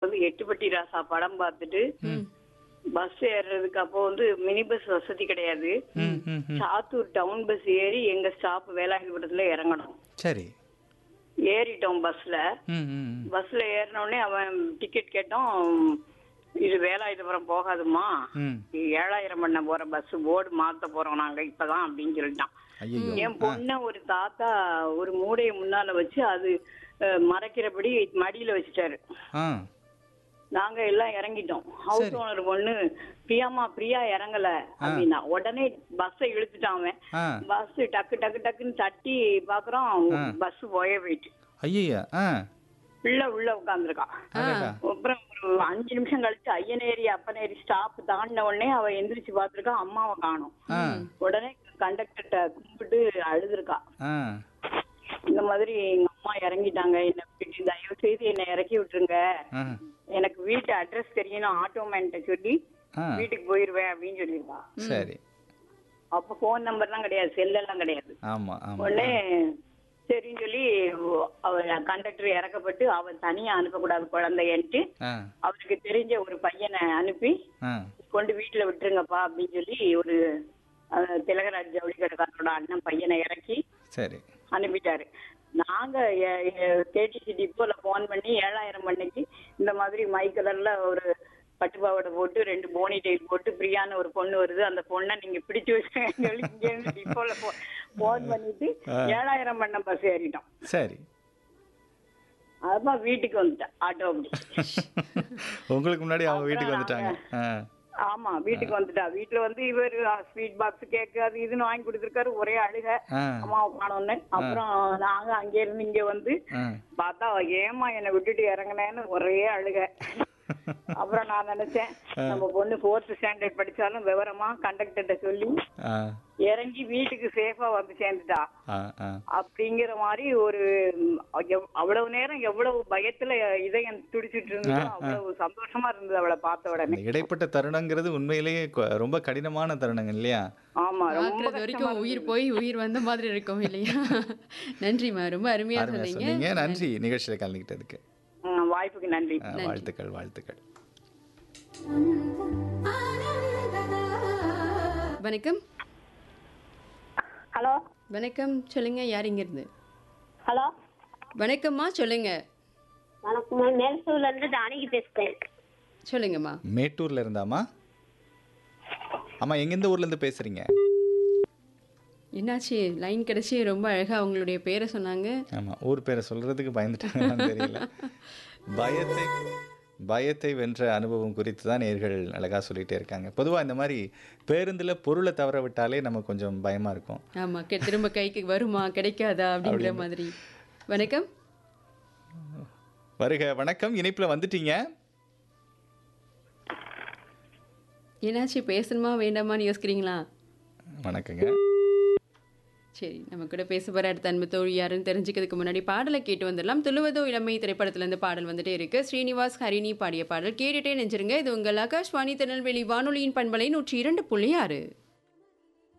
வந்து எட்டுப்பட்டி ராசா படம் பார்த்துட்டு பஸ் ஏறுறதுக்கு அப்போ வந்து மினி பஸ் வசதி கிடையாது ம் ம் ம் சாத்தூர் டவுன் பஸ் ஏறி எங்க ஸ்டாப் வேலாயுதபுரத்துல இறங்கணும் சரி ஏறிட்டோம் பஸ்ல ம் ம் ம். பஸ்ல ஏறின உடனே அவன் டிக்கெட் கேட்டோம் இது வேலாயுதபுரம் போகாதுமா ம் ஏழாயிரம் பண்ண போற பஸ் போர்டு மாத்த போறோம் நாங்க இப்பதான் அப்படின்னு சொல்லிட்டான் ஐயோ என் பொண்ண ஒரு தாத்தா ஒரு மூடையை முன்னால வச்சு அது அஹ், மறைக்கிறபடி மடியில வச்சுட்டாரு ஆ நாங்க எல்லாம் இறங்கிட்டோம் ஹவுஸ் ஓனர் பொண்ணு பிரியாமா பிரியா இறங்கல அப்படின்னா உடனே பஸ்ஸை இழுத்துட்டான் அவன் ஆ பஸ் டக்கு டக்கு டக்குன்னு தட்டி பாக்குறோம் பஸ் போயே போயிட்டு ஐயா ஆ பிள்ளை உள்ள உட்காந்துருக்கான் அடடா. அப்புறம் ஒரு அஞ்சு நிமிஷம் கழிச்சு ஐயனேரி அப்பனேரி ஸ்டாப் தாண்டின உடனே அவ எந்திரிச்சு பாத்துருக்கா அம்மாவை காணும் ஆ உடனே கண்டக்டர்கிட்ட கும்பிட்டு அழுதுருக்கா ஆ இந்த மாதிரி எங்க அம்மா இறங்கிட்டாங்க என்ன விட்டுட்டு தயவு செய்து என்னை இறக்கி விட்டுருங்க ஆ எனக்கு வீட்டு அட்ரஸ் தெரியணும் ஆட்டோமேன்ட்ட சொல்லி ஆ வீட்டுக்கு போயிருவேன் அப்படின்னு சொல்லியிருக்கா சரி அப்ப போன் நம்பர்லாம் கிடையாது செல்லெல்லாம் கிடையாது ஆமா ஆமா உடனே சரின்னு சொல்லி அவ கண்டக்டர் இறக்கப்பட்டு அவன் தனியா அனுப்பக்கூடாது குழந்தைன்ட்டு ஆ அவருக்கு தெரிஞ்ச ஒரு பையனை அனுப்பி ஆ கொண்டு வீட்டுல விட்டுருங்கப்பா அப்படின்னு சொல்லி ஒரு அஹ், திலகராஜ் ஜவுளி கடைக்காரனோட அண்ணன் பையனை இறக்கி சரி அனுப்பிட்டாரு நாங்க கேடிசி டிப்போல போன் பண்ணி ஏழாயிரம் மணிக்கு இந்த மாதிரி மை கலர்ல ஒரு பட்டுப்பாவடை போட்டு ரெண்டு போனி டைல் போட்டு பிரியான்னு ஒரு பொண்ணு வருது அந்த பொண்ணை நீங்க பிடிச்சு வச்சுக்கன்னு சொல்லி இங்க இருந்து டிப்போல போன் பண்ணிட்டு ஏழாயிரம் பண்ண பஸ் ஏறிட்டோம் சரி அதான் வீட்டுக்கு வந்துட்டேன் ஆட்டோ அப்படி உங்களுக்கு முன்னாடி அவங்க வீட்டுக்கு வந்துட்டாங்க ஆ ஆமா வீட்டுக்கு வந்துட்டா வீட்டுல வந்து இவர் ஸ்வீட் பாக்ஸ் கேக் அது இதுன்னு வாங்கி கொடுத்துருக்காரு ஒரே அழுக ஆ அம்மாவை காணோன்னு அப்புறம் நாங்க அங்க இருந்து இங்க வந்து ஆ பார்த்தா அவ ஏமா என்னை விட்டுட்டு இறங்குனேன்னு ஒரே அழுக அப்புறம் நான் நினைச்சேன் நம்ம பொண்ணு ஃபோர்த் ஸ்டாண்டர்ட் படிச்சாலும் விவரமா கண்டக்டர்கிட்ட சொல்லி ஆ இறங்கி வீட்டுக்கு சேஃபா வந்து சேர்ந்துட்டா ஆ ஆ அப்படிங்கிற மாதிரி ஒரு ம், எவ்- அவ்வளவு நேரம் எவ்வளவு பயத்துல இதயம் துடிச்சிட்டு இருந்ததோ அவ்வளவு சந்தோஷமா இருந்தது அவளை பார்த்த உடனே இந்த இடைப்பட்ட தருணங்கிறது உண்மையிலேயே கொ- ரொம்ப கடினமான தருணங்க இல்லையா ஆமா ரொம்ப பார்க்கறது வரைக்கும் உயிர் போய் உயிர் வந்த மாதிரி இருக்கும் இல்லையா நன்றிம்மா ரொம்ப அருமையா அருமையா சொன்னீங்க சொன்னீங்க நன்றி நிகழ்ச்சியில கலந்துக்கிட்டதுக்கு ம், வாய்ப்புக்கு நன்றி ஆ, வாழ்த்துக்கள் வாழ்த்துக்கள் வணக்கம் ஹலோ வணக்கம் சொல்லுங்க யார் இங்க இருந்து ஹலோ வணக்கம்மா சொல்லுங்க வணக்கம் மேல்சூர்ல இருந்து ஜானகி பேசுறேன் சொல்லுங்கம்மா மேட்டூர்ல இருந்தாமா ஆமா எங்கெந்த ஊர்ல இருந்து பேசுறீங்க என்னாச்சு லைன் கிடைச்சி ரொம்ப அழகா அவங்களுடைய பேரை சொன்னாங்க ஆமா ஊர் பேரை சொல்றதுக்கு பயந்துட்டாங்கன்னு தெரியல பயத்தை பயத்தை வென்ற அனுபவம் குறித்து தான் நேர்கள் அழகா சொல்லிட்டே இருக்காங்க பொதுவா இந்த மாதிரி பேருந்துல பொருளை தவற விட்டாலே நம்ம கொஞ்சம் பயமா இருக்கும் ஆமா கெ- திரும்ப கைக்கு வருமா கிடைக்காதா அப்படிங்கிற மாதிரி வணக்கம் வருக வணக்கம் இணைப்புல வந்துட்டீங்க என்னாச்சு பேசணுமா வேண்டாமான்னு யோசிக்கிறீங்களா வணக்கங்க சரி நம்ம கூட பேச போற அடுத்த அன்பு தோழி யாருன்னு தெரிஞ்சுக்கிறதுக்கு முன்னாடி பாடலை கேட்டு வந்துடலாம் துளுவதோ இளமை திரைப்படத்துல இருந்து பாடல் வந்துட்டே இருக்கு ஸ்ரீனிவாஸ் ஹரிணி பாடிய பாடல் கேட்டுட்டே நெஞ்சிருங்க இது உங்கள் ஆகாஷ்வாணி திருநெல்வேலி வானொலியின் பண்பலை நூற்றி இரண்டு புள்ளி ஆறு